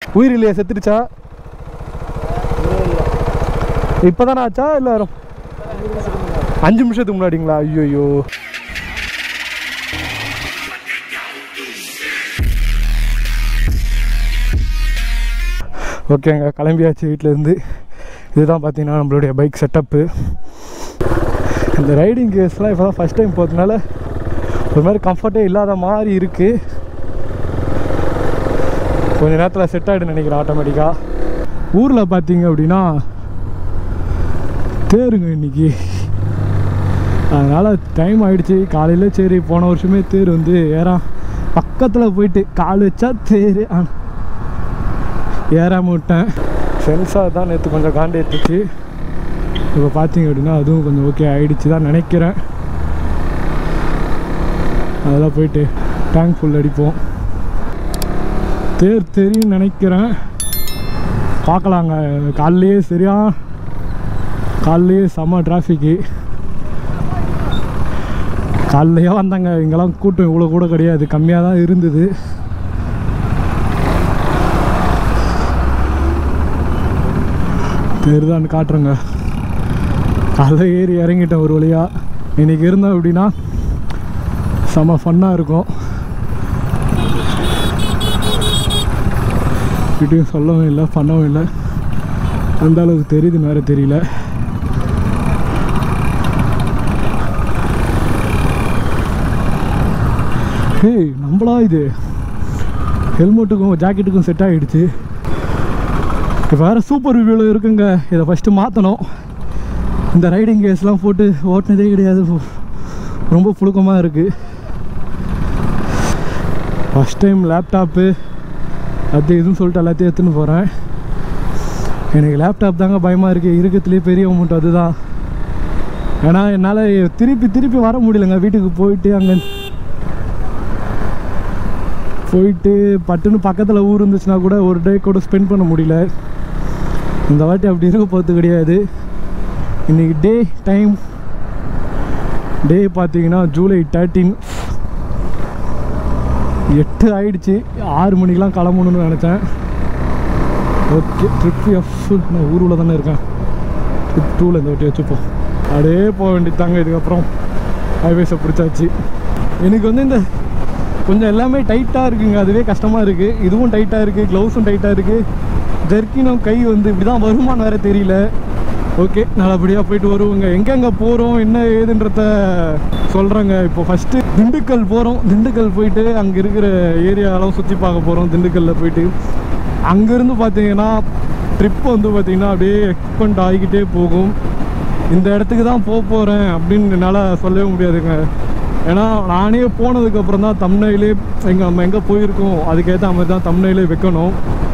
உயிர் இல்லையா செத்துடுச்சா இப்போதானே ஆச்சா இல்லை அஞ்சு நிமிஷத்துக்கு முன்னாடிங்களா ஐயோ ஐயோ ஓகேங்க கிளம்பியாச்சு வீட்டிலேருந்து இதுதான் பார்த்தீங்கன்னா நம்மளுடைய பைக் செட்டப்பு இந்த ரைடிங் கேஸ்லாம் இப்போ தான் ஃபஸ்ட் டைம் போகிறதுனால ஒரு மாதிரி கம்ஃபர்ட்டே இல்லாத மாதிரி இருக்குது கொஞ்ச நேரத்தில் செட் ஆகிடும் நினைக்கிறேன் ஆட்டோமேட்டிக்காக ஊரில் பார்த்தீங்க அப்படின்னா தேருங்க இன்னைக்கு அதனால் டைம் ஆயிடுச்சு காலையில் சரி போன வருஷமே தேர் வந்து ஏறா பக்கத்தில் போயிட்டு கால் வச்சா தேர் ஆ- ஏறாம விட்டேன் சென்சார் தான் நேற்று கொஞ்சம் காண்டி ஏற்றுச்சு இப்போ பார்த்தீங்க அப்படின்னா அதுவும் கொஞ்சம் ஓகே ஆயிடுச்சு தான் நினைக்கிறேன் அதெல்லாம் போயிட்டு டேங்க் ஃபுல் அடிப்போம் தேர் தெரியும் நினைக்கிறேன் பார்க்கலாங்க காலையிலேயே சரியா காலையிலேயே செம்ம டிராஃபிக்கு காலையிலேயே வந்தாங்க இங்கெல்லாம் கூட்டம் இவ்வளோ கூட கிடையாது கம்மியாக தான் இருந்தது தேர் தான் காட்டுறேங்க காலைல ஏறி இறங்கிட்டேன் ஒரு வழியா இன்னைக்கு இருந்தோம் அப்படின்னா செம ஃபன்னாக இருக்கும் வீட்டையும் சொல்லவும் இல்லை பண்ணவும் இல்லை அந்த அளவுக்கு தெரியுது வேறு தெரியல ஹேய் நம்மளா இது ஹெல்மெட்டுக்கும் ஜாக்கெட்டுக்கும் செட் ஆகிடுச்சு இப்போ வேறு சூப்பர் ரிவ்யூவில் இருக்குங்க இதை ஃபஸ்ட்டு மாற்றணும் இந்த ரைடிங் கேஸ்லாம் போட்டு ஓட்டினதே கிடையாது ரொம்ப புழுக்கமாக இருக்குது ஃபஸ்ட் டைம் லேப்டாப்பு அது இதுன்னு சொல்லிட்டு எல்லாத்தையும் எடுத்துன்னு போகிறேன் எனக்கு லேப்டாப் தாங்க பயமாக இருக்குது இருக்கிறதுலே பெரிய அமௌண்ட் அதுதான் ஏன்னா என்னால் திருப்பி திருப்பி வர முடியலங்க வீட்டுக்கு போயிட்டு அங்கே போயிட்டு பட்டுன்னு பக்கத்தில் ஊர் இருந்துச்சுன்னா கூட ஒரு டே கூட ஸ்பெண்ட் பண்ண முடியல இந்த வாட்டி அப்படி இருக்க போகிறது கிடையாது இன்றைக்கி டே டைம் டே பார்த்தீங்கன்னா ஜூலை தேர்ட்டீன் எட்டு ஆயிடுச்சு ஆறு மணிக்கெலாம் கிளம்பணும்னு நினச்சேன் ஓகே ட்ரிப் எஃப் நான் ஊருவில் தானே இருக்கேன் ட்ரிப் டூவில் இந்த வாட்டி வச்சுப்போம் அப்படியே போக வேண்டியதாங்க இதுக்கப்புறம் ஹைவேஸை பிடிச்சாச்சு எனக்கு வந்து இந்த கொஞ்சம் எல்லாமே டைட்டாக இருக்குங்க அதுவே கஷ்டமாக இருக்குது இதுவும் டைட்டாக இருக்குது க்ளவுஸும் டைட்டாக இருக்குது ஜெர்க்கினும் கை வந்து இப்படி தான் வருமானு வேறு தெரியல ஓகே நல்லபடியாக போயிட்டு வருவோங்க எங்கெங்கே போகிறோம் என்ன ஏதுன்றத சொல்கிறேங்க இப்போ ஃபஸ்ட்டு திண்டுக்கல் போகிறோம் திண்டுக்கல் போயிட்டு அங்கே இருக்கிற ஏரியாலாம் சுற்றி பார்க்க போகிறோம் திண்டுக்கல்லில் போயிட்டு அங்கேருந்து பார்த்தீங்கன்னா ட்ரிப் வந்து பார்த்திங்கன்னா அப்படியே எக்ஸ்பெண்ட் ஆகிக்கிட்டே போகும் இந்த இடத்துக்கு தான் போக போகிறேன் அப்படின்னு என்னால் சொல்லவே முடியாதுங்க ஏன்னா நானே போனதுக்கப்புறம் தான் தமிழ்நிலே எங்கள் நம்ம எங்கே போயிருக்கோம் அதுக்கேற்ற மாதிரி தான் தமிழ்நிலே வைக்கணும்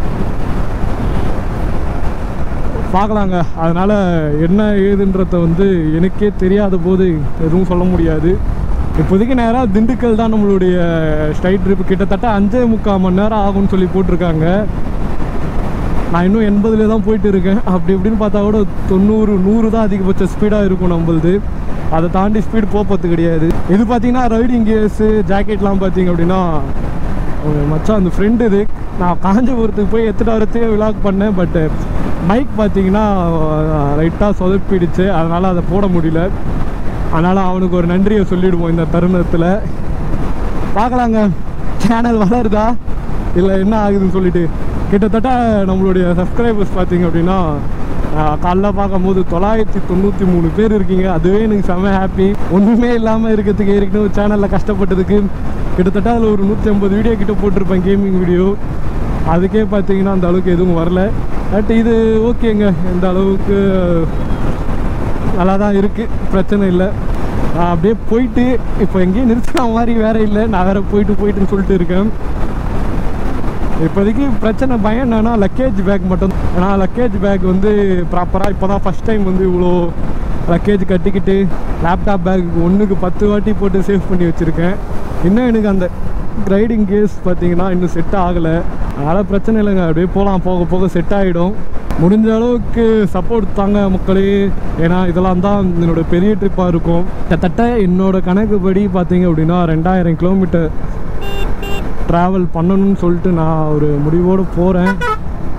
பார்க்கலாங்க அதனால் என்ன ஏதுன்றத வந்து எனக்கே தெரியாத போது எதுவும் சொல்ல முடியாது இப்போதைக்கு நேராக திண்டுக்கல் தான் நம்மளுடைய ஸ்ட்ரைட் ட்ரிப் கிட்டத்தட்ட அஞ்சே முக்கால் மணி நேரம் ஆகும்னு சொல்லி போட்டிருக்காங்க நான் இன்னும் எண்பதுல தான் போயிட்டு இருக்கேன் அப்படி இப்படின்னு பார்த்தா கூட தொண்ணூறு நூறு தான் அதிகபட்ச ஸ்பீடாக இருக்கும் நம்மளுது அதை தாண்டி ஸ்பீடு போகிறது கிடையாது இது பார்த்தீங்கன்னா ரைடிங் கேஸு ஜாக்கெட்லாம் பார்த்தீங்க அப்படின்னா ஒரு மச்சான் அந்த ஃப்ரெண்டு இது நான் காஞ்சிபுரத்துக்கு போய் எடுத்துகிட்டு வரத்தையே விலாக் பண்ணேன் பட்டு மைக் பார்த்தீங்கன்னா லைட்டாக சொதப்பிடுச்சு அதனால் அதை போட முடியல அதனால் அவனுக்கு ஒரு நன்றியை சொல்லிடுவோம் இந்த தருணத்தில் பார்க்கலாங்க சேனல் வளருதா இல்லை என்ன ஆகுதுன்னு சொல்லிட்டு கிட்டத்தட்ட நம்மளுடைய சப்ஸ்கிரைபர்ஸ் பார்த்தீங்க அப்படின்னா ஆஹ், காலைல பார்க்கும்போது தொள்ளாயிரத்தி தொண்ணூற்றி மூணு பேர் இருக்கீங்க அதுவே எனக்கு செம்ம ஹாப்பி ஒன்றுமே இல்லாமல் இருக்கிறதுக்கு ஏற்கனவே சேனலில் கஷ்டப்பட்டதுக்கு கிட்டத்தட்ட அதில் ஒரு நூற்றி ஐம்பது வீடியோ கிட்ட போட்டிருப்பேன் கேமிங் வீடியோ அதுக்கே பார்த்தீங்கன்னா அந்த அளவுக்கு எதுவும் வரல பட் இது ஓகேங்க இந்த அளவுக்கு நல்லா தான் இருக்குது பிரச்சனை இல்லை நான் அப்படியே போயிட்டு இப்போ எங்கேயும் நிறுத்தின மாதிரி வேற இல்லை நான் வேற போயிட்டு போயிட்டுன்னு சொல்லிட்டு இருக்கேன் இப்போதைக்கு பிரச்சனை பயம் என்னன்னா லக்கேஜ் பேக் மட்டும் ஏன்னா லக்கேஜ் பேக் வந்து ப்ராப்பராக இப்போ தான் ஃபஸ்ட் டைம் வந்து இவ்வளோ லக்கேஜ் கட்டிக்கிட்டு லேப்டாப் பேக் ஒன்றுக்கு பத்து வாட்டி போட்டு சேவ் பண்ணி வச்சுருக்கேன் இன்னும் எனக்கு அந்த ரைடிங் கேஸ் பார்த்தீங்கன்னா இன்னும் செட் ஆகலை அதனால் பிரச்சனை இல்லைங்க அப்படியே போகலாம் போக போக செட் ஆகிடும் முடிஞ்ச அளவுக்கு சப்போர்ட் தாங்க மக்களே ஏன்னா இதெல்லாம் தான் என்னோட பெரிய ட்ரிப்பாக இருக்கும் கிட்டத்தட்ட என்னோட கணக்குப்படி பார்த்தீங்க அப்படின்னா ரெண்டாயிரம் கிலோமீட்டர் ட்ராவல் பண்ணணும்னு சொல்லிட்டு நான் ஒரு முடிவோடு போகிறேன்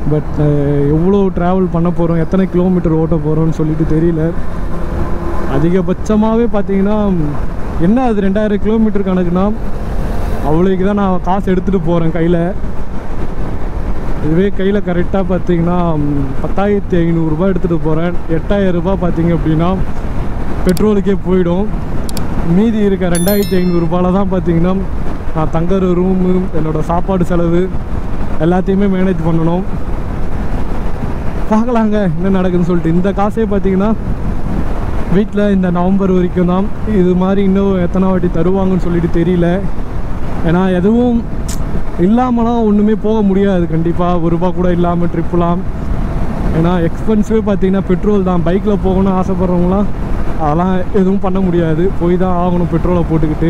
பட் எவ்வளோ ட்ராவல் பண்ண போகிறோம் எத்தனை கிலோமீட்டர் ஓட்ட போகிறோம்னு சொல்லிட்டு தெரியல அதிகபட்சமாகவே பார்த்தீங்கன்னா என்ன அது ரெண்டாயிரம் கிலோமீட்டர் கணக்குனா அவ்வளோக்கு தான் நான் காசு எடுத்துகிட்டு போகிறேன் கையில் இதுவே கையில் கரெக்டாக பார்த்தீங்கன்னா ம், பத்தாயிரத்தி ஐநூறுரூபா எடுத்துகிட்டு போகிறேன் எட்டாயிரம் ரூபாய் பார்த்தீங்க அப்படின்னா பெட்ரோலுக்கே போயிடும் மீதி இருக்க ரெண்டாயிரத்தி ஐநூறுரூபால தான் பார்த்தீங்கன்னா நான் தங்குற ரூமு என்னோடய சாப்பாடு செலவு எல்லாத்தையுமே மேனேஜ் பண்ணணும் பார்க்கலாங்க என்ன நடக்குதுன்னு சொல்லிட்டு இந்த காசே பார்த்தீங்கன்னா வீட்டில் இந்த நவம்பர் வரைக்கும் தான் இது மாதிரி இன்னும் எத்தனை வாட்டி தருவாங்கன்னு சொல்லிட்டு தெரியல ஏன்னா எதுவும் இல்லாமலாம் ஒன்றுமே போக முடியாது கண்டிப்பாக ஒரு ரூபா கூட இல்லாமல் ட்ரிப்புலாம் ஏன்னா எக்ஸ்பென்சிவே பார்த்தீங்கன்னா பெட்ரோல் தான் பைக்கில் போகணும்னு ஆசைப்பட்றவங்களாம் அதெல்லாம் எதுவும் பண்ண முடியாது போய் தான் ஆகணும் பெட்ரோலை போட்டுக்கிட்டு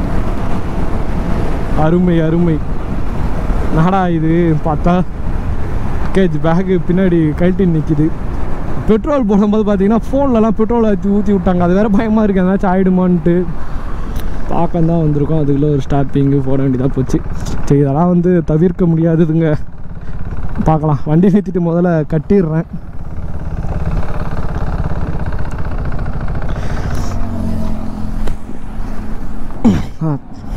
அருமை அருமை நாடா இது பார்த்தா கேஜ் பேக்கு பின்னாடி கழட்டி நிற்கிது பெட்ரோல் போடும்போது பார்த்தீங்கன்னா ஃபோன்லலாம் பெட்ரோல் ஊற்றி ஊற்றி விட்டாங்க அது வேறு பயமாக இருக்குது ஏதாச்சும் ஆகிடுமான்ட்டு பார்க்க தான் வந்திருக்கோம் அதுக்குள்ளே ஒரு ஸ்டாப்பிங்கு போட வேண்டியதாக போச்சு சரி இதெல்லாம் வந்து தவிர்க்க முடியாதுதுங்க பார்க்கலாம் வண்டி நிறுத்திட்டு முதல்ல கட்டிடுறேன் ஆ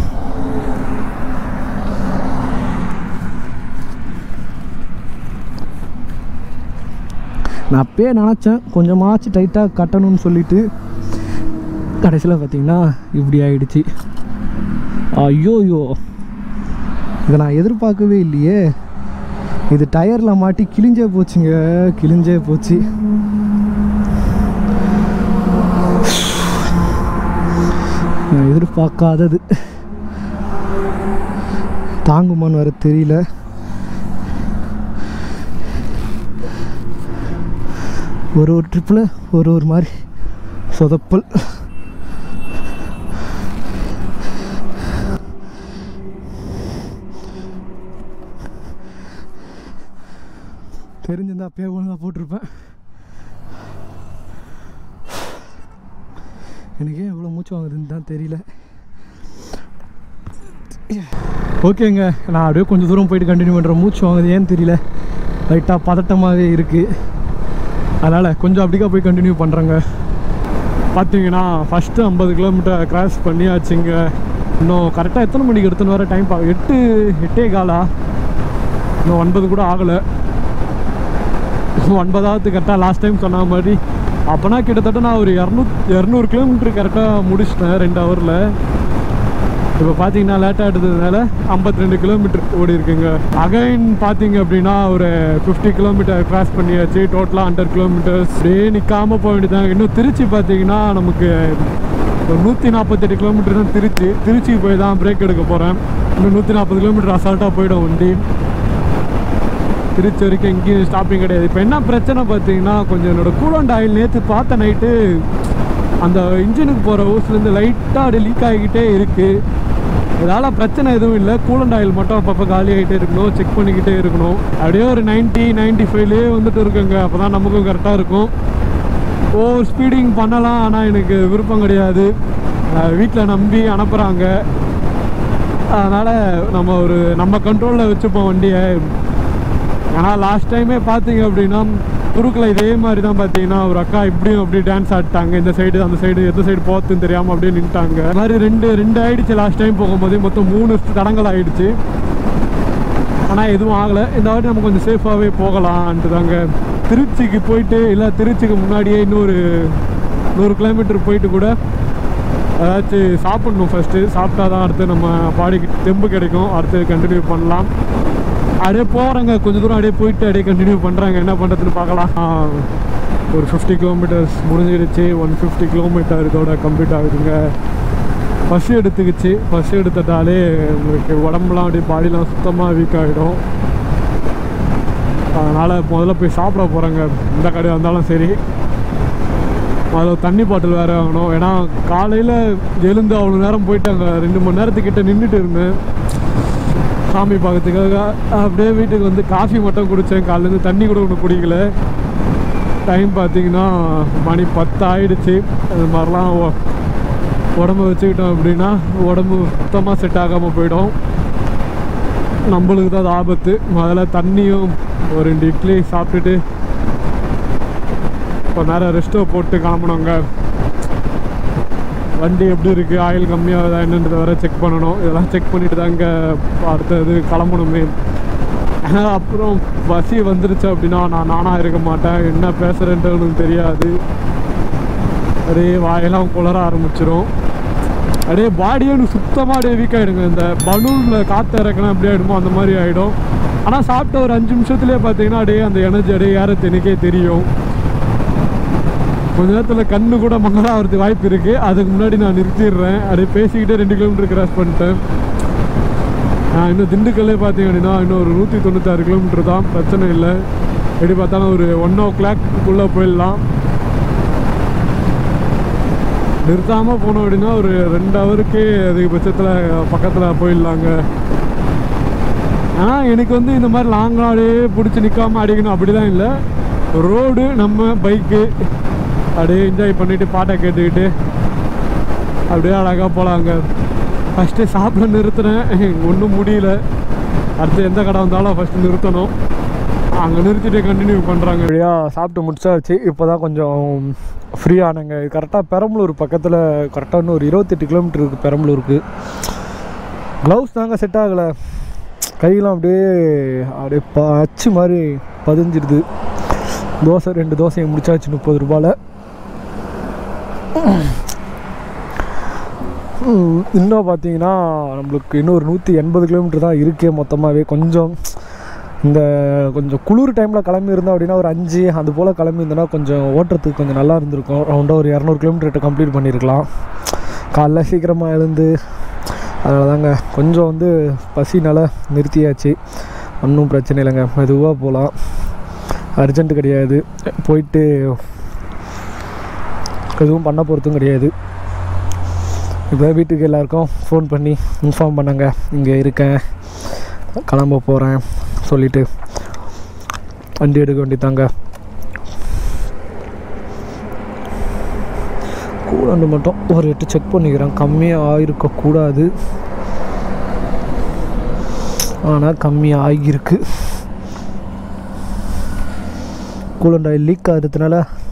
நான் அப்பயே நினச்சேன் கொஞ்சமாச்சு டைட்டாக கட்டணும்னு சொல்லிட்டு கடைசியில் பார்த்தீங்கன்னா இப்படி ஆயிடுச்சு ஐயோயோ இதை நான் எதிர்பார்க்கவே இல்லையே இது டயரில் மாட்டி கிழிஞ்சே போச்சுங்க கிழிஞ்சே போச்சு நான் எதிர்பார்க்காதது தாங்குமான்னு வர தெரியல ஒரு ஒரு ட்ரிப்பில் ஒரு ஒரு மாதிரி சொதப்பல் தெரிஞ்சிருந்தா அப்பயே ஒழுங்காக போட்டிருப்பேன் எனக்கே எவ்வளோ மூச்சு வாங்குதுன்னு தான் தெரியல ஓகேங்க நான் அப்படியே கொஞ்சம் தூரம் போயிட்டு கண்டினியூ பண்ணுறேன் மூச்சு வாங்குது ஏன்னு தெரியல லைட்டாக பதட்டமாகவே இருக்குது அதனால் கொஞ்சம் அப்படிக்கா போய் கண்டினியூ பண்ணுறேங்க பார்த்தீங்கன்னா ஃபஸ்ட்டு ஐம்பது கிலோமீட்டர் கிராஸ் பண்ணியாச்சுங்க இன்னும் கரெக்டாக எத்தனை மணிக்கு எடுத்துன்னு வர டைம் பா எட்டு எட்டே காலா இன்னும் ஒன்பது கூட ஆகலை ஒன்பதாவது கரெக்டாக லாஸ்ட் டைம் சொன்ன மாதிரி அப்போனா கிட்டத்தட்ட நான் ஒரு இரநூத் இரநூறு கிலோமீட்டர் கரெக்டாக முடிச்சிட்டேன் ரெண்டு ஹவரில் இப்போ பார்த்தீங்கன்னா லேட்டாக எடுத்ததுனால ஐம்பத்தி ரெண்டு கிலோமீட்டர் ஓடி இருக்குங்க அகைன் பார்த்தீங்க அப்படின்னா ஒரு ஃபிஃப்டி கிலோமீட்டர் கிராஸ் பண்ணியாச்சு டோட்டலாக ஹண்ட்ரட் கிலோமீட்டர்ஸ் அப்படியே நிற்காம போக வேண்டியதாங்க இன்னும் திருச்சி பார்த்தீங்கன்னா நமக்கு ஒரு நூற்றி நாற்பத்தெட்டு கிலோமீட்டர் தான் திருச்சி திருச்சி போய் தான் பிரேக் எடுக்க போகிறேன் இன்னும் நூற்றி நாற்பது கிலோமீட்டர் அசால்ட்டாக போயிடும் வண்டி திருச்சி வரைக்கும் எங்கேயும் ஸ்டாப்பிங் கிடையாது இப்போ என்ன பிரச்சனை பார்த்தீங்கன்னா கொஞ்சம் என்னோட கூலண்ட் ஆயில் நேற்று பார்த்த நைட்டு அந்த இன்ஜினுக்கு போகிற ஹோஸ்லேருந்து லைட்டாக அப்படியே லீக் ஆகிக்கிட்டே இருக்குது இதனால் பிரச்சனை எதுவும் இல்லை கூலண்ட் ஆயில் மட்டும் அப்பப்போ காலி ஆகிட்டே இருக்கணும் செக் பண்ணிக்கிட்டே இருக்கணும் அப்படியே ஒரு நைன்ட்டி நைன்ட்டி ஃபைவ்லேயே வந்துட்டு இருக்குங்க அப்போ தான் நமக்கும் கரெக்டாக இருக்கும் ஓவர் ஸ்பீடிங் பண்ணலாம் ஆனால் எனக்கு விருப்பம் கிடையாது வீட்டில் நம்பி அனுப்புகிறாங்க அதனால் நம்ம ஒரு நம்ம கண்ட்ரோலில் வச்சுப்போம் வண்டியை ஆனால் லாஸ்ட் டைமே பார்த்தீங்க அப்படின்னா குறுக்கில் இதே மாதிரி தான் பார்த்தீங்கன்னா ஒரு அக்கா இப்படியும் அப்படி டான்ஸ் ஆடிட்டாங்க இந்த சைடு அந்த சைடு எந்த சைடு போத்துன்னு தெரியாமல் அப்படியே நின்ட்டாங்க அது மாதிரி ரெண்டு ரெண்டு ஆயிடுச்சு லாஸ்ட் டைம் போகும்போது மொத்தம் மூணு தடங்கள் ஆயிடுச்சு ஆனால் எதுவும் ஆகலை இந்த வாட்டி நம்ம கொஞ்சம் சேஃபாகவே போகலான்ட்டு தாங்க திருச்சிக்கு போயிட்டு இல்லை திருச்சிக்கு முன்னாடியே இன்னொரு நூறு கிலோமீட்டர் போயிட்டு கூட ஏதாச்சும் சாப்பிடணும் ஃபஸ்ட்டு சாப்பிட்டா தான் அடுத்து நம்ம பாடிக்கு தெம்பு கிடைக்கும் அடுத்து கண்டினியூ பண்ணலாம் அப்படியே போகிறேங்க கொஞ்சம் தூரம் அப்படியே போயிட்டு அப்படியே கண்டினியூ பண்ணுறாங்க என்ன பண்ணுறதுன்னு பார்க்கலாம் ஆ, ஒரு ஃபிஃப்டி கிலோமீட்டர்ஸ் முடிஞ்சிடுச்சு ஒன் ஃபிஃப்டி கிலோமீட்டர் இதோட கம்ப்ளீட் ஆகுதுங்க பஸ் எடுத்துக்கிச்சு பஸ் எடுத்துட்டாலே உங்களுக்கு உடம்புலாம் அப்படியே பாடிலாம் சுத்தமாக வீக் ஆகிடும் அதனால் முதல்ல போய் சாப்பிட போகிறேங்க இந்த கடையாக இருந்தாலும் சரி முதல்ல தண்ணி பாட்டில் வேறு வாங்கணும் ஏன்னா காலையில் எழுந்து அவ்வளோ நேரம் போயிட்டு அங்கே ரெண்டு மணி நேரத்துக்கிட்ட நின்றுட்டு இருந்தேன் சாமி பார்க்கறதுக்காக அப்படியே வீட்டுக்கு வந்து காஃபி மட்டும் குடித்தேன் காலையிலேருந்து தண்ணி கூட ஒன்று குடிக்கல டைம் பார்த்தீங்கன்னா மணி பத்து ஆயிடுச்சு அது மாதிரிலாம் உ- உடம்பு வச்சுக்கிட்டோம் அப்படின்னா உடம்பு சுத்தமாக செட் ஆகாமல் போயிடும் நம்மளுக்கு தான் அது ஆபத்து முதல்ல தண்ணியும் ஒரு ரெண்டு இட்லி சாப்பிட்டுட்டு கொஞ்ச நேரம் ரெஸ்ட்டோ போட்டு கிளம்பணுங்க வண்டி எப்படி இருக்குது ஆயில் கம்மியாகுதா என்னன்றதை வர செக் பண்ணணும் இதெல்லாம் செக் பண்ணிட்டு தாங்க அடுத்தது கிளம்பணுமே ஏன்னா அப்புறம் பசி வந்துருச்சு அப்படின்னா நான் நானாக இருக்க மாட்டேன் என்ன பேசுகிறேன்ட்டு தெரியாது அப்படியே வாயெல்லாம் குளர ஆரம்பிச்சிரும் அப்படியே பாடியே எனக்கு சுத்தமாக அப்படியே வீக் ஆகிடுங்க இந்த பலூனில் காற்று இறக்கணும் எப்படி ஆகிடுமோ அந்த மாதிரி ஆகிடும் ஆனால் சாப்பிட்ட ஒரு அஞ்சு நிமிஷத்துலேயே பார்த்தீங்கன்னா அப்படியே அந்த எனர்ஜி அப்படியே ஏறது எனக்கே தெரியும் கொஞ்ச நேரத்தில் கண்ணு கூட மங்களாகிறதுக்கு வாய்ப்பு இருக்குது அதுக்கு முன்னாடி நான் நிறுத்திடுறேன் அப்படியே பேசிக்கிட்டே ரெண்டு கிலோமீட்டர் கிராஸ் பண்ணிட்டேன் நான் இன்னும் திண்டுக்கல்லே பார்த்தீங்க அப்படின்னா இன்னும் ஒரு நூற்றி தொண்ணூத்தாறு கிலோமீட்டர் தான் பிரச்சனை இல்லை எப்படி பார்த்தாலும் ஒரு ஒன் ஓ கிளாக்குள்ளே போயிடலாம் நிறுத்தாமல் போனோம் அப்படின்னா ஒரு ரெண்டு ஹவருக்கு அதிகபட்சத்தில் பக்கத்தில் போயிடலாங்க ஆனால் எனக்கு வந்து இந்த மாதிரி லாங் அப்படியே பிடிச்சி நிற்காம அடிக்கணும் அப்படி தான் இல்லை ரோடு நம்ம பைக்கு அப்படியே என்ஜாய் பண்ணிவிட்டு பாட்டை கேட்டுக்கிட்டு அப்படியே அழகாக போகலாங்க ஃபஸ்ட்டு சாப்பிட நிறுத்தினேன் ஒன்றும் முடியல அடுத்து எந்த கடை வந்தாலும் ஃபஸ்ட்டு நிறுத்தணும் அங்கே நிறுத்திட்டு கண்டினியூ பண்ணுறாங்க அப்படியா சாப்பிட்டு முடிச்சாச்சு இப்போ தான் கொஞ்சம் ஃப்ரீ ஆனங்க கரெக்டாக பெரம்பலூர் பக்கத்தில் கரெக்டாக இன்னும் ஒரு இருபத்தெட்டு கிலோமீட்டர் இருக்குது பெரம்பலூருக்கு க்ளவுஸ் தாங்க செட் ஆகலை கையெல்லாம் அப்படியே அப்படியே ப அச்சு மாதிரி பதிஞ்சிடுது தோசை ரெண்டு தோசையை முடிச்சாச்சு முப்பது ரூபாயில் ம், இன்னும் பார்த்தீங்கன்னா நம்மளுக்கு இன்னும் ஒரு நூற்றி எண்பது கிலோமீட்டர் தான் இருக்கே மொத்தமாகவே கொஞ்சம் இந்த கொஞ்சம் குளிர் டைமில் கிளம்பி இருந்தோம் அப்படின்னா ஒரு அஞ்சு அது போல் கிளம்பி இருந்தோன்னா கொஞ்சம் ஓட்டுறதுக்கு கொஞ்சம் நல்லா இருந்திருக்கும் ரவுண்டாக ஒரு இரநூறு கிலோமீட்டர் கம்ப்ளீட் பண்ணியிருக்கலாம் காலைல சீக்கிரமாக எழுந்து அதனால தாங்க கொஞ்சம் வந்து பசினால நிறுத்தியாச்சு ஒன்றும் பிரச்சனை இல்லைங்க மெதுவாக போகலாம் அர்ஜென்ட் கிடையாது போயிட்டு எதுவும் பண்ண போகிறதும் கிடையாது இப்போ வீட்டுக்கு எல்லாருக்கும் ஃபோன் பண்ணி இன்ஃபார்ம் பண்ணாங்க இங்கே இருக்கேன் கிளம்ப போகிறேன் சொல்லிவிட்டு வண்டி எடுக்க வேண்டியதாங்க கூலாண்டு மட்டும் ஒரு எட்டு செக் பண்ணிக்கிறேன் கம்மியாக ஆகிருக்கக்கூடாது ஆனால் கம்மியாக ஆகியிருக்கு கூலண்ட் ஆயில் லீக் ஆகிறதுனால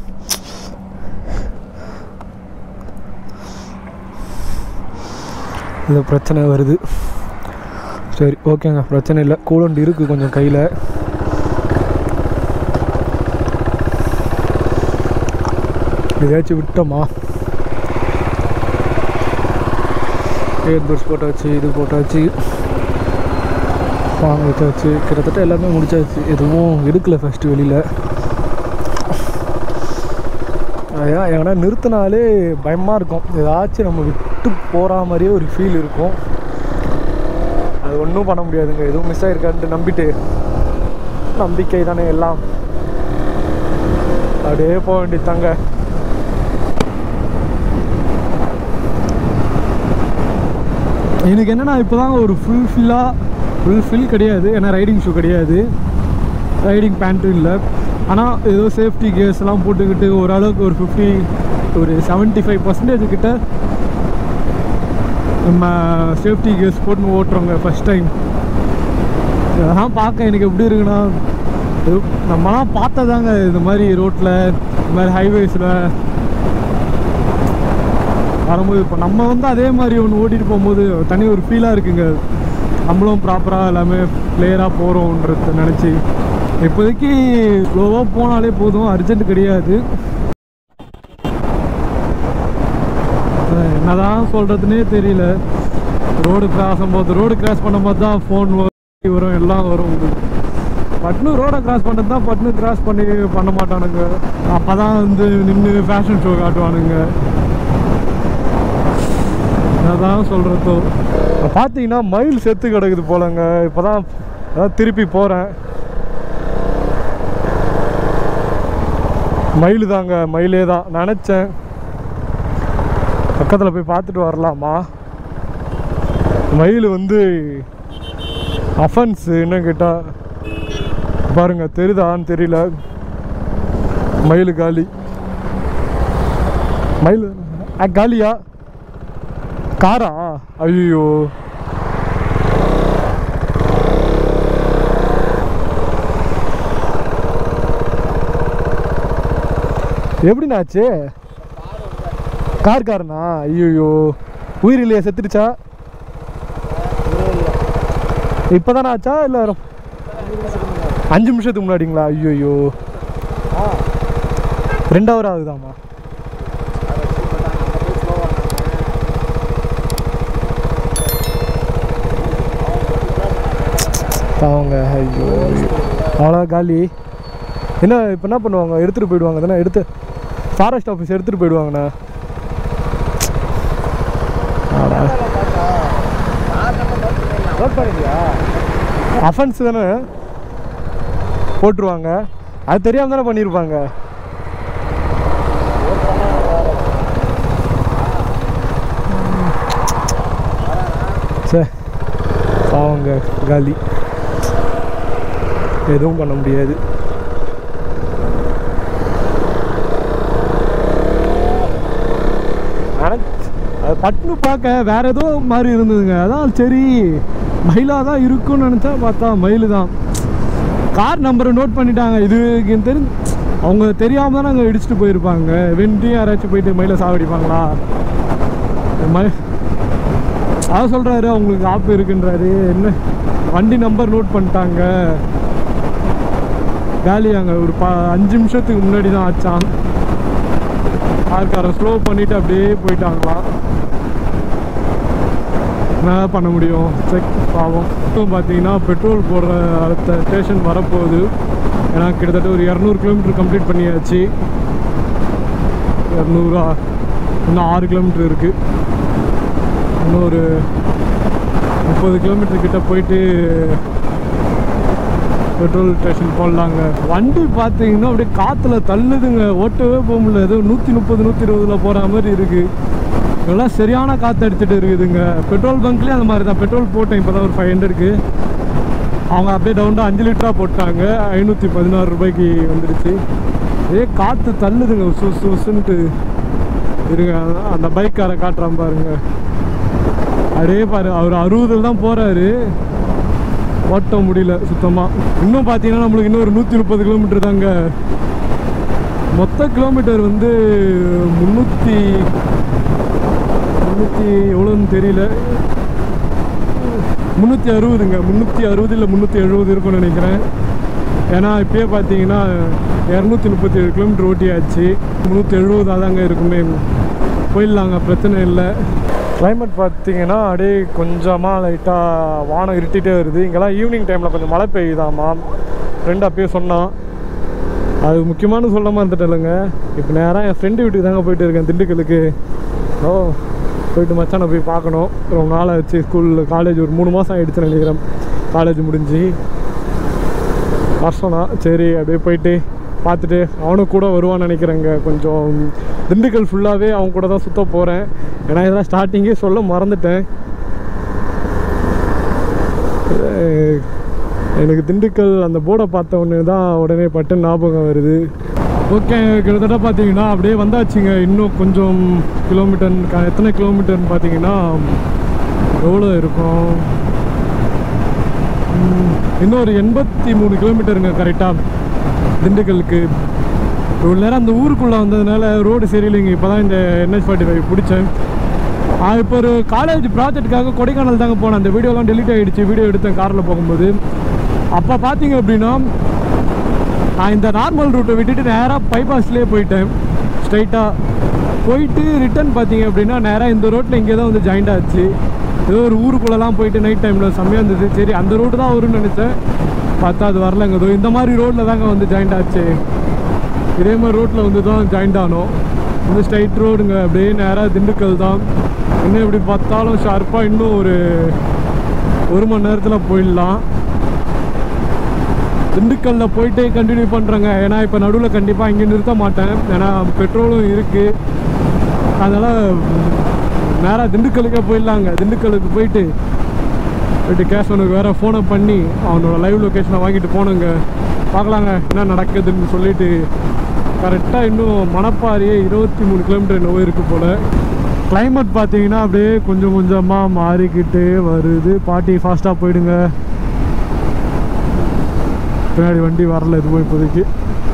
இந்த பிரச்சனை வருது சரி ஓகேங்க பிரச்சனை இல்லை கூலண்ட் இருக்குது கொஞ்சம் கையில் ஏதாச்சும் விட்டோமா ஏர்பட்ஸ் போட்டாச்சு இது போட்டாச்சு வாங்க வச்சாச்சு கிட்டத்தட்ட எல்லாமே முடிச்சாச்சு எதுவும் எடுக்கல ஃபஸ்ட்டு வெளியில் அதான் எங்கன்னா நிறுத்தினாலே பயமாக இருக்கும் ஏதாச்சும் நம்ம விட்டு போகிற மாதிரியே ஒரு ஃபீல் இருக்கும் அது ஒன்றும் பண்ண முடியாதுங்க எதுவும் மிஸ் ஆகிருக்கான்ட்டு நம்பிட்டு நம்பிக்கை தானே எல்லாம் அப்படியே போக வேண்டியதாங்க எனக்கு என்னன்னா இப்போ தான் ஒரு ஃபுல் ஃபில்லாக ஃபுல் ஃபில் கிடையாது ஏன்னா ரைடிங் ஷூ கிடையாது ரைடிங் பேண்ட்டும் இல்லை ஆனால் ஏதோ சேஃப்டி கேர்ஸ்லாம் போட்டுக்கிட்டு ஓரளவுக்கு ஒரு ஃபிஃப்டி ஒரு செவன்ட்டி ஃபைவ் பர்சன்டேஜ் கிட்ட நம்ம சேஃப்டி கேர்ஸ் போட்டு ஓட்டுறோங்க ஃபஸ்ட் டைம் இதெல்லாம் பார்க்க எனக்கு எப்படி இருக்குன்னா இது நம்மலாம் பார்த்ததாங்க இந்த மாதிரி ரோட்டில் இந்த மாதிரி ஹைவேஸில் வரும்போது இப்போ நம்ம வந்து அதே மாதிரி ஒன்று ஓட்டிகிட்டு போகும்போது தனி ஒரு ஃபீலாக இருக்குங்க நம்மளும் ப்ராப்பராக எல்லாமே கிளியராக போகிறோன்றத நினச்சி இப்போதைக்கு ஸ்லோவாக போனாலே போதும் அர்ஜென்ட் கிடையாது அஹ் என்னதான் சொல்கிறதுனே தெரியல ரோடு கிராஸ் பண்ணும்போது ரோடு கிராஸ் பண்ணும்போது தான் ஃபோன் வரும் எல்லாம் வரும் பட்னு ரோடை கிராஸ் பண்ணுறது தான் பட்னு கிராஸ் பண்ணி பண்ண மாட்டானுங்க அப்போ தான் வந்து நின்று ஃபேஷன் ஷோ காட்டுவானுங்க அதான் சொல்கிறதோ பார்த்தீங்கன்னா மயில் செத்து கிடக்குது போலங்க இப்போ தான் அதான் திருப்பி போகிறேன் மயில் தாங்க மயிலே தான் நினச்சேன் பக்கத்தில் போய் பார்த்துட்டு வரலாமா மயில் வந்து அஃபென்ஸ் என்ன கேட்டால் பாருங்க தெரியுதான்னு தெரியல மயில் காலி மயில் அ, காலியா காரா ஐயோ எப்படிண்ணா ஆச்சு கார் காரனா ஐயோ உயிர் இல்லையா செத்துடுச்சா இப்போதானே ஆச்சா இல்லை அஞ்சு நிமிஷத்துக்கு முன்னாடிங்களா ஐயோ ரெண்டு ஹவர் ஆகுதாம்மா அவங்க ஐயோ அவ்வளோ காலி என்ன இப்போ என்ன பண்ணுவாங்க எடுத்துகிட்டு போயிடுவாங்க தானே எடுத்து ஃபாரஸ்ட் ஆஃபீஸ் எடுத்துகிட்டு போயிடுவாங்கண்ணா ஆடா அஃபென்ஸ் தானே போட்டுருவாங்க அது தெரியாம தானே பண்ணியிருப்பாங்க சரி அவங்க காலி எதுவும் பண்ண முடியாது ஆனா- அது பட்டுன்னு பார்க்க வேற ஏதோ மாதிரி இருந்ததுங்க அதான் சரி மயிலாக தான் இருக்கும்னு நினச்சா பார்த்தா மயில் தான் கார் நம்பரை நோட் பண்ணிட்டாங்க இது எனக்கு தெரிஞ்சு அவங்க தெரியாம தான் அங்கே இடிச்சிட்டு போயிருப்பாங்க வெண்டி யாராச்சும் போயிட்டு மயிலை சாவடிப்பாங்களா மயில் அதான் சொல்கிறாரு அவங்களுக்கு ஆப்பு இருக்குன்றாரு என்ன வண்டி நம்பர் நோட் பண்ணிட்டாங்க காலியாங்க ஒரு ப அஞ்சு நிமிஷத்துக்கு முன்னாடி தான் ஆச்சான் கார்காரன் ஸ்லோ பண்ணிட்டு அப்படியே போயிட்டாங்களாம் என்ன பண்ண முடியும் செக் பாவம் இப்போ பார்த்தீங்கன்னா பெட்ரோல் போடுற அடுத்த ஸ்டேஷன் வரப்போகுது ஏன்னா கிட்டத்தட்ட ஒரு இரநூறு கிலோமீட்டர் கம்ப்ளீட் பண்ணியாச்சு இரநூறா இன்னும் ஆறு கிலோமீட்டர் இருக்குது இன்னும் ஒரு முப்பது கிலோமீட்டர் கிட்ட போயிட்டு பெட்ரோல் ஸ்டேஷன் போடலாங்க வண்டி பார்த்தீங்கன்னா அப்படியே காற்றுல தள்ளுதுங்க ஓட்டவே போக முடியல ஏதோ நூற்றி முப்பது நூற்றி இருபதுல போகிற மாதிரி இருக்குது இதெல்லாம் சரியான காற்று அடிச்சிட்டு இருக்குதுங்க பெட்ரோல் பங்க்லேயும் அந்த மாதிரி தான் பெட்ரோல் போட்டேன் இப்போ தான் ஒரு ஃபைவ் ஹண்ட்ரடுக்கு அவங்க அப்படியே டவுனாக அஞ்சு லிட்டராக போட்டாங்க ஐநூற்றி பதினாறு ரூபாய்க்கு வந்துடுச்சு ஏ காற்று தள்ளுதுங்க உசு உசு உசுன்ட்டு இருங்க அதான் அந்த பைக்காரை காட்டுறான் பாருங்க அப்படியே பாரு அவர் அறுபதில் தான் போகிறாரு ஓட்ட முடியல சுத்தமாக இன்னும் பார்த்தீங்கன்னா நம்மளுக்கு இன்னும் ஒரு நூற்றி முப்பது கிலோமீட்டர் தாங்க மொத்த கிலோமீட்டர் வந்து முந்நூற்றி முந்நூற்றி எவ்வளோன்னு தெரியல முந்நூற்றி அறுபதுங்க முந்நூற்றி அறுபது இல்லை முந்நூற்றி எழுபது இருக்கும்னு நினைக்கிறேன் ஏன்னா இப்பயே பார்த்தீங்கன்னா இரநூத்தி முப்பத்தி ஏழு கிலோமீட்டர் ஓட்டியாச்சு முந்நூற்றி எழுபதாக தாங்க இருக்குமே போயிடலாங்க பிரச்சனை இல்லை கிளைமேட் பார்த்தீங்கன்னா அப்படியே கொஞ்சமாக லைட்டாக வானம் இருட்டிகிட்டே வருது இங்கெல்லாம் ஈவினிங் டைமில் கொஞ்சம் மழை பெய்யுதாமா ஃப்ரெண்ட் அப்பயே சொன்னான் அது முக்கியமான சொல்லாமல் இருந்துட்டேங்க இப்போ நேராக என் ஃப்ரெண்டு வீட்டுக்கு தாங்க போயிட்டு இருக்கேன் திண்டுக்கலுக்கு ஓ போயிட்டு மச்சானை போய் பார்க்கணும் ரொம்ப நாள் ஆச்சு ஸ்கூலில் காலேஜ் ஒரு மூணு மாதம் ஆகிடுச்சுன்னு நினைக்கிறேன் காலேஜ் முடிஞ்சு வருஷம்னா சரி அப்படியே போயிட்டு பார்த்துட்டு அவனும் கூட வருவான்னு நினைக்கிறேங்க கொஞ்சம் திண்டுக்கல் ஃபுல்லாகவே அவன் கூட தான் சுத்த போகிறேன் ஏன்னா இதெல்லாம் ஸ்டார்டிங்கே சொல்ல மறந்துட்டேன் அஹ் எனக்கு திண்டுக்கல் அந்த போர்டை பார்த்த உடனே தான் உடனே பட்டு ஞாபகம் வருது ஓகே கிட்டத்தட்ட பார்த்தீங்கன்னா அப்படியே வந்தாச்சுங்க இன்னும் கொஞ்சம் கிலோமீட்டர் க- எத்தனை கிலோமீட்டர்னு பார்த்தீங்கன்னா எவ்வளோ இருக்கும் ம், இன்னும் ஒரு எண்பத்தி மூணு கிலோமீட்டருங்க கரெக்டாக திண்டுக்கலுக்கு இவ்வளோ நேரம் அந்த ஊருக்குள்ளே வந்ததுனால ரோடு சரியில்லைங்க இப்போ தான் இந்த என்ஹெச் ஃபார்ட்டி ஃபைவ் பிடிச்சேன் நான் இப்போ ஒரு காலேஜ் ப்ராஜெக்ட்டுக்காக கொடைக்கானல் தாங்க போனேன் அந்த வீடியோலாம் டெலிட் ஆகிடுச்சு வீடியோ எடுத்தேன் காரில் போகும்போது அப்போ பார்த்தீங்க அப்படின்னா நான் இந்த நார்மல் ரூட்டை விட்டுட்டு நேராக பைபாஸ்லேயே போயிட்டேன் ஸ்ட்ரைட்டாக போயிட்டு ரிட்டர்ன் பார்த்தீங்க அப்படின்னா நேராக இந்த ரோட்டில் இங்கே தான் வந்து ஜாயிண்ட் ஆச்சு ஏதோ ஒரு ஊருக்குள்ளெல்லாம் போயிட்டு நைட் டைமில் செம்மையாக இருந்தது சரி அந்த ரோடு தான் வரும்னு நினச்சேன் பார்த்தா அது வரலங்க இதோ இந்த மாதிரி ரோட்டில் தாங்க வந்து ஜாயிண்ட் ஆச்சு இதே மாதிரி ரோட்டில் வந்து தான் ஜாயிண்ட் ஆனோம் இந்த ஸ்ட்ரைட் ரோடுங்க அப்படியே நேராக திண்டுக்கல் தான் இன்னும் எப்படி பார்த்தாலும் ஷார்ப்பாக இன்னும் ஒரு ஒரு மணி நேரத்தில் போயிடலாம் திண்டுக்கல்ல போயிட்டே கண்டினியூ பண்ணுறேங்க ஏன்னா இப்போ நடுவில் கண்டிப்பாக இங்கே நிறுத்த மாட்டேன் ஏன்னா பெட்ரோலும் இருக்குது அதனால் நேராக திண்டுக்கலுக்கே போயிடலாங்க திண்டுக்கலுக்கு போயிட்டு போயிட்டு கேஷவனுக்கு வேறு ஃபோனை பண்ணி அவனோட லைவ் லொக்கேஷனை வாங்கிட்டு போனோங்க பார்க்கலாங்க என்ன நடக்குதுன்னு சொல்லிட்டு கரெக்டாக இன்னும் மணப்பாறையே இருபத்தி மூணு கிலோமீட்டர் என்னவோ இருக்குது போல் climate பார்த்தீங்கன்னா அப்படியே கொஞ்சம் கொஞ்சமாக மாறிக்கிட்டே வருது பாட்டி ஃபாஸ்ட்டாக போயிடுங்க பின்னாடி வண்டி வரல எதுவும் இப்போதைக்கு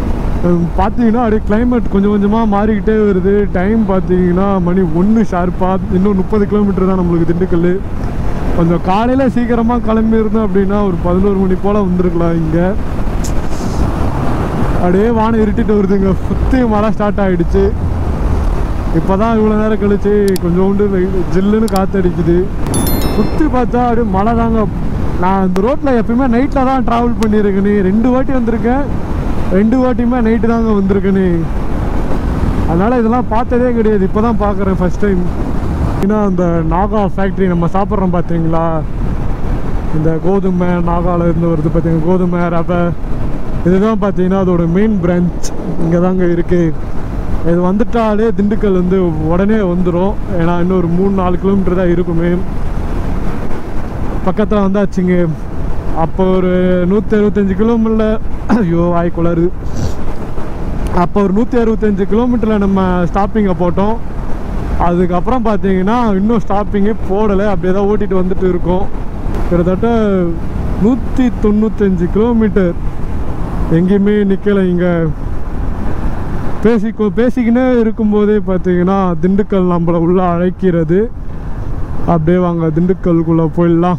ஹம், பார்த்தீங்கன்னா அப்படியே கிளைமேட் கொஞ்சம் கொஞ்சமாக மாறிக்கிட்டே வருது டைம் பார்த்தீங்கன்னா மணி ஒன்று ஷார்ப்பாக இன்னும் முப்பது கிலோமீட்டர் தான் நம்மளுக்கு திண்டுக்கல் கொஞ்சம் காலையில் சீக்கிரமாக கிளம்பி இருந்தோம் அப்படின்னா ஒரு பதினோரு மணி போல் வந்திருக்கலாம் இங்கே அப்படியே வானம் இருட்டிட்டு வருதுங்க சுற்றி மழை ஸ்டார்ட் ஆகிடுச்சு இப்போ தான் இவ்வளோ நேரம் கழிச்சு கொஞ்சோண்டு வெயில் ஜில்லுன்னு காற்றடிக்குது சுற்றி பார்த்தா அப்படியே மழை தாங்க நான் இந்த ரோட்டில் எப்பயுமே நைட்டில் தான் ட்ராவல் பண்ணியிருக்கேனே ரெண்டு வாட்டி வந்திருக்கேன் ரெண்டு வாட்டியுமே நைட்டு தாங்க வந்திருக்கேனே அதனால் இதெல்லாம் பார்த்ததே கிடையாது இப்போ தான் பார்க்குறேன் ஃபஸ்ட் டைம் ஏன்னா அந்த நாகா ஃபேக்ட்ரி நம்ம சாப்பிட்றோம் பார்த்தீங்களா இந்த கோதுமை நாகால இருந்து வருது பார்த்தீங்க கோதுமை ரவை இதுதான் பார்த்தீங்கன்னா அதோட மெயின் பிரான்ச் இங்கே தாங்க இருக்குது இது வந்துட்டாலே திண்டுக்கல் வந்து உடனே வந்துடும் ஏன்னா இன்னும் ஒரு மூணு நாலு கிலோமீட்டர் தான் இருக்குமே பக்கத்தில் வந்தாச்சுங்க அப்போ ஒரு நூற்றி அறுபத்தஞ்சு கிலோமீட்டரில் ஐயோ வாய் குளருது அப்போ ஒரு நூற்றி அறுபத்தஞ்சு கிலோமீட்டரில் நம்ம ஸ்டாப்பிங்கை போட்டோம் அதுக்கப்புறம் பார்த்தீங்கன்னா இன்னும் ஸ்டாப்பிங்கே போடலை அப்படியே தான் ஓட்டிகிட்டு வந்துட்டு இருக்கோம் கிட்டத்தட்ட நூற்றி தொண்ணூத்தஞ்சு கிலோமீட்டர் எங்கேயுமே நிற்கலை இங்கே பேசிக்கோ பேசிக்கினே இருக்கும்போதே பார்த்தீங்கன்னா திண்டுக்கல் நம்மளை உள்ள அழைக்கிறது அப்படியே வாங்க திண்டுக்கல்குள்ளே போயிடலாம்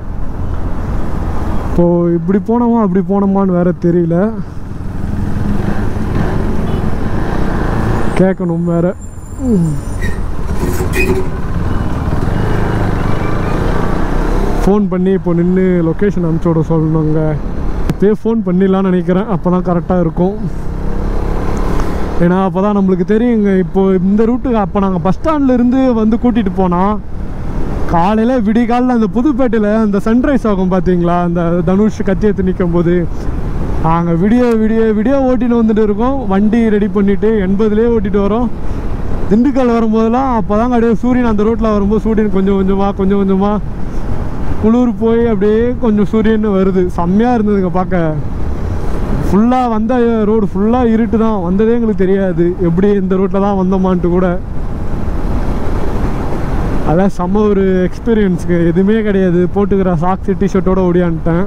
இப்போ இப்படி போனோமா அப்படி போனோமான்னு வேற தெரியல கேட்கணும் வேற ஃபோன் பண்ணி இப்போ நின்று லொக்கேஷன் அனுப்பிச்சி விட சொல்லணுங்க இப்போயே ஃபோன் பண்ணிடலான்னு நினைக்கிறேன் அப்போ தான் கரெக்டாக இருக்கும் ஏன்னா அப்போ தான் நம்மளுக்கு தெரியுங்க இப்போ இந்த ரூட்டுக்கு அப்போ நாங்கள் பஸ் ஸ்டாண்ட்லேருந்து வந்து கூட்டிகிட்டு போனால் காலையில் விடிய காலையில் அந்த புதுப்பேட்டையில் அந்த சன்ரைஸ் ஆகும் பார்த்தீங்களா அந்த தனுஷ் கத்தி எடுத்து நிற்கும் போது நாங்கள் விடிய விடிய விடிய ஓட்டிட்டு வந்துட்டு இருக்கோம் வண்டி ரெடி பண்ணிவிட்டு எண்பதுலேயே ஓட்டிட்டு வரோம் திண்டுக்கல் வரும்போதெல்லாம் அப்போ தாங்க அப்படியே சூரியன் அந்த ரோட்டில் வரும்போது சூரியன் கொஞ்சம் கொஞ்சமாக கொஞ்சம் கொஞ்சமாக குளிர் போய் அப்படியே கொஞ்சம் சூரியன் வருது செம்மையாக இருந்ததுங்க பார்க்க ஃபுல்லாக வந்த ரோடு ஃபுல்லாக இருட்டு தான் வந்ததே எங்களுக்கு தெரியாது எப்படி இந்த ரோட்டில் தான் வந்தோமான்ட்டு கூட அதான் செம்ம ஒரு எக்ஸ்பீரியன்ஸுக்கு எதுவுமே கிடையாது போட்டுக்கிற சாக்ஸ் டிஷர்ட்டோட ஓடியான்ட்டேன்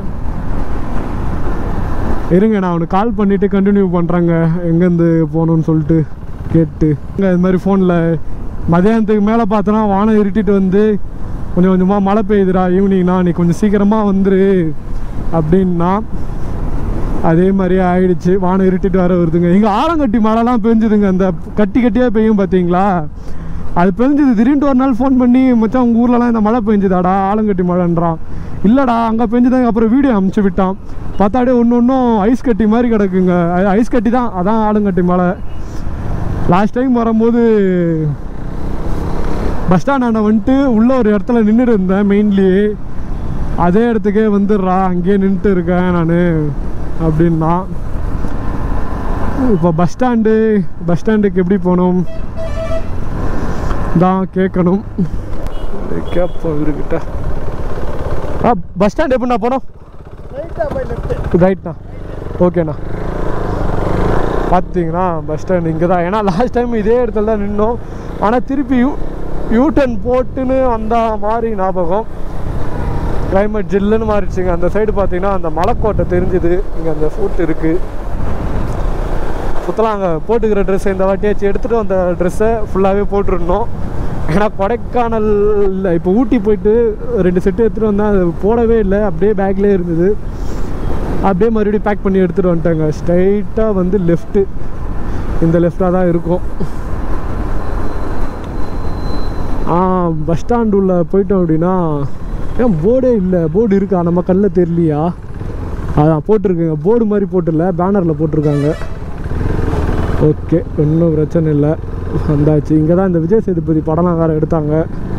இருங்க நான் அவனுக்கு கால் பண்ணிவிட்டு கண்டினியூ பண்ணுறேங்க எங்கேருந்து போகணுன்னு சொல்லிட்டு கேட்டு இங்கே இது மாதிரி ஃபோனில் மதியானத்துக்கு மேலே பார்த்தோன்னா வானம் இருட்டிட்டு வந்து கொஞ்சம் கொஞ்சமாக மழை பெய்யுதுடா ஈவினிங்னா நீ கொஞ்சம் சீக்கிரமாக வந்துரு அப்படின்னா அதே மாதிரியே ஆயிடுச்சு வானம் இருட்டிட்டு வர வருதுங்க இங்கே ஆலங்கட்டி மழைலாம் பெஞ்சுதுங்க அந்த கட்டி கட்டியாக பெய்யும் பார்த்தீங்களா அது பெஞ்சுது திடீர்னு ஒரு நாள் ஃபோன் பண்ணி மச்சான் உங்கள் ஊர்லலாம் இந்த மழை பெஞ்சுதாடா ஆலங்கட்டி மழைன்றான் இல்லைடா அங்கே பெஞ்சுதாங்க அப்புறம் வீடியோ அமுச்சு விட்டான் பார்த்தா அப்படியே ஒன்று ஒன்றும் ஐஸ் கட்டி மாதிரி கிடக்குங்க அது ஐஸ் கட்டி தான் அதான் ஆலங்கட்டி மழை லாஸ்ட் டைம் வரும்போது பஸ் ஸ்டாண்டாண்ட வந்துட்டு உள்ள ஒரு இடத்துல நின்றுட்டு இருந்தேன் மெயின்லி அதே இடத்துக்கே வந்துடுறா அங்கேயே நின்றுட்டு இருக்கேன் நான் அப்படின்னா இப்போ பஸ் ஸ்டாண்டு பஸ் ஸ்டாண்டுக்கு எப்படி போகணும் தான் கேட்கணும் கேட்போம் இவர்கிட்ட ஆ பஸ் ஸ்டாண்ட் எப்படிண்ணா போனோம் ரைட்ண்ணா ஓகேண்ணா பார்த்தீங்கன்னா பஸ் ஸ்டாண்ட் இங்கே தான் ஏன்னா லாஸ்ட் டைம் இதே இடத்துல தான் நின்னோம் ஆனால் திருப்பி யூ யூ டர்ன் போட்டுன்னு வந்த மாதிரி ஞாபகம் கிளைமேட் ஜில்லுன்னு மாறிடுச்சுங்க அந்த சைடு பார்த்தீங்கன்னா அந்த மலைக்கோட்டை தெரிஞ்சுது இங்கே அந்த ஃபுட் இருக்குது சுத்தலாம் அங்கே போட்டுக்கிற ட்ரெஸ் இந்த வாட்டியாச்சும் எடுத்துகிட்டு வந்த ட்ரெஸ்ஸை ஃபுல்லாகவே போட்டிருந்தோம் ஏன்னா கொடைக்கானல் இப்போ ஊட்டி போயிட்டு ரெண்டு செட்டு எடுத்துகிட்டு வந்தேன் அது போடவே இல்லை அப்படியே பேக்லேயே இருந்தது அப்படியே மறுபடியும் பேக் பண்ணி எடுத்துகிட்டு வந்துட்டாங்க ஸ்ட்ரைட்டாக வந்து லெஃப்ட்டு இந்த லெஃப்டாக தான் இருக்கும் ஆ பஸ் ஸ்டாண்டு உள்ள போயிட்டோம் அப்படின்னா ஏன் போர்டே இல்லை போர்டு இருக்கா நம்ம கண்ணில் தெரியலையா அதான் போட்டிருக்குங்க போர்டு மாதிரி போட்டுல பேனரில் போட்டிருக்காங்க ஓகே ஒன்றும் பிரச்சனை இல்லை வந்தாச்சு இங்கே தான் இந்த விஜய் சேதுபதி படம்லாம் வேறு எடுத்தாங்க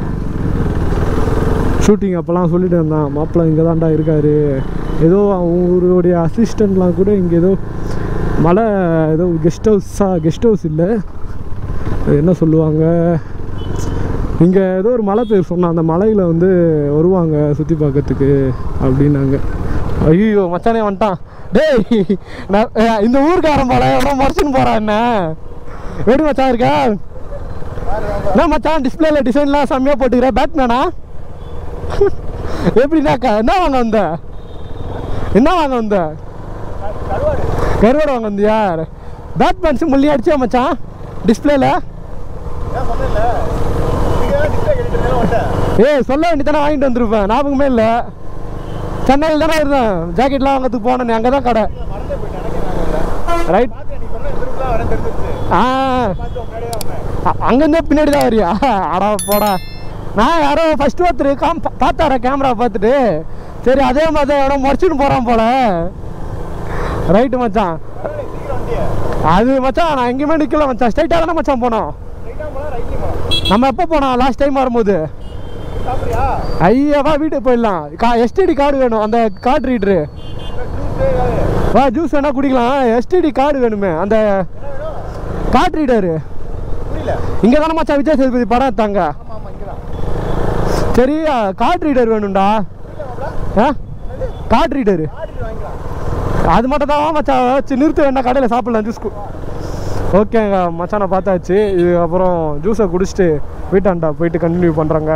ஷூட்டிங் அப்போல்லாம் சொல்லிட்டு இருந்தான் மாப்பிள்ளை இங்கே தான்டா இருக்காரு ஏதோ அவருடைய அசிஸ்டண்ட்லாம் கூட இங்கே ஏதோ மலை ஏதோ கெஸ்ட் ஹவுஸா கெஸ்ட் ஹவுஸ் இல்லை அது என்ன சொல்லுவாங்க இங்கே ஏதோ ஒரு மலை பேர் சொன்னான் அந்த மலையில் வந்து வருவாங்க சுற்றி பார்க்கறதுக்கு அப்படின்னாங்க ஐயோ மச்சானே வந்துட்டான் டேய் நான் அஹ், இந்த ஊருக்காரன் போல எவ்வளோ மறைச்சுன்னு போகிறான் என்ன எப்படி மச்சான் இருக்கா என்ன மச்சான் டிஸ்பிளேல டிசைன்லாம் செம்மையாக போட்டுக்கிற பேட்மேனா எப்படின்னாக்கா என்ன வாங்க வந்த என்ன வாங்க வந்த கருவாடு வாங்க வந்தியா பேட் பன்ஸ் முள்ளி அடிச்சா மச்சான் டிஸ்பிளேல ஏன் சொன்னேன்ல நீங்க தான் டிஸ்பிளே கேட்டுட்டு இருந்தாலும் வந்தேன் ஏய் சொல்ல வேண்டியதானே வாங்கிட்டு வந்திருப்பேன் ஞாபகமே இல்லை சென்னையில் தானே இருந்தேன் ஜாக்கெட்லாம் வாங்கிறதுக்கு போனேன் அங்கே தான் கடை மறந்தே போயிட்டேன் எனக்கு ஞாபகம் இல்லை ரைட் பார்த்தேன் நீ சொன்ன இந்த தான் வரேன் தெரிஞ்சிருச்சு ஆ பார்த்து முன்னாடியே தான் வந்தேன் அங்கேருந்தே பின்னாடி தான் வரியா அடா போடா நான் யாரோ ஃபர்ஸ்ட் ஒருத்தர் காம் பார்த்தாரா கேமரா பார்த்துட்டு சரி அதே மாதிரி தான் எவனோ முறைச்சின்னு போகிறான் போல ரைட்டு மச்சான் பரவாயில்ல சீக்கிரம் வண்டியே அது மச்சான் நான் எங்கேயுமே நிற்கல மச்சான் ஸ்ட்ரைட்டாக தானே மச்சான் போனோம் ரைட்டாக போனால் ரைட்லேயும் போகலாம் நம்ம எப்போ போனோம் லாஸ்ட் டைம் வரும்போது சாப்பிட்றியா ஐயா வா வீட்டுக்கு போயிடலாம் கா எஸ்டிடி கார்டு வேணும் அந்த கார்டு ரீட்ரு ஜூஸு ஏதாவது வா ஜூஸ் வேணா குடிக்கலாம் எஸ்டிடி கார்டு வேணுமே அந்த என்ன வேணும் கார்டு ரீடரு புரியல இங்கே தானே மச்சான் விஜய் சேதுபதி படம் எடுத்தாங்க ஆமாம் ஆமாம் இங்கே தான் சரி கார்டு ரீடர் வேணும்டா புரியல மாப்பிள ஆ கார்டு ரீடரு ஆர்டர் வாங்கிக்கலாம் அது மட்டும் தான் மச்சான் வச்சு நிறுத்த வேணா கடையில் சாப்பிடலாம் ஜூஸ் ஓகேங்க மச்சானை பார்த்தாச்சு இது அப்புறம் ஜூஸை குடிச்சிட்டு வீட்டாண்டா போயிட்டு கண்டினியூ பண்ணுறாங்க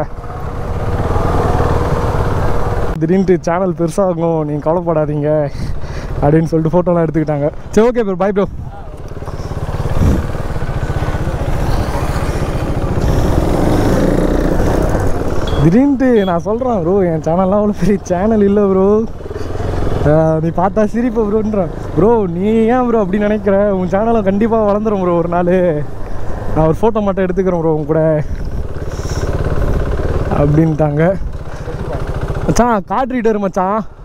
திடீர்னு சேனல் பெருசாகும் நீங்கள் கவலைப்படாதீங்க அப்படின்னு சொல்லிட்டு ஃபோட்டோலாம் எடுத்துக்கிட்டாங்க சரி ஓகே ப்ரோ பை ப்ரோ திடீர்னு நான் சொல்கிறேன் ப்ரோ என் சேனல்லாம் அவ்வளோ பெரிய சேனல் இல்லை ப்ரோ நீ பார்த்தா சிரிப்ப ப்ரோன்றான் ப்ரோ நீ ஏன் ப்ரோ அப்படி நினைக்கிற உன் சேனலை கண்டிப்பாக வளர்ந்துரும் ப்ரோ ஒரு நாள் நான் ஒரு ஃபோட்டோ மட்டும் எடுத்துக்கிறேன் ப்ரோ உன் கூட அப்படின்ட்டாங்க மச்சான் கார்டு ரீடர் மச்சான்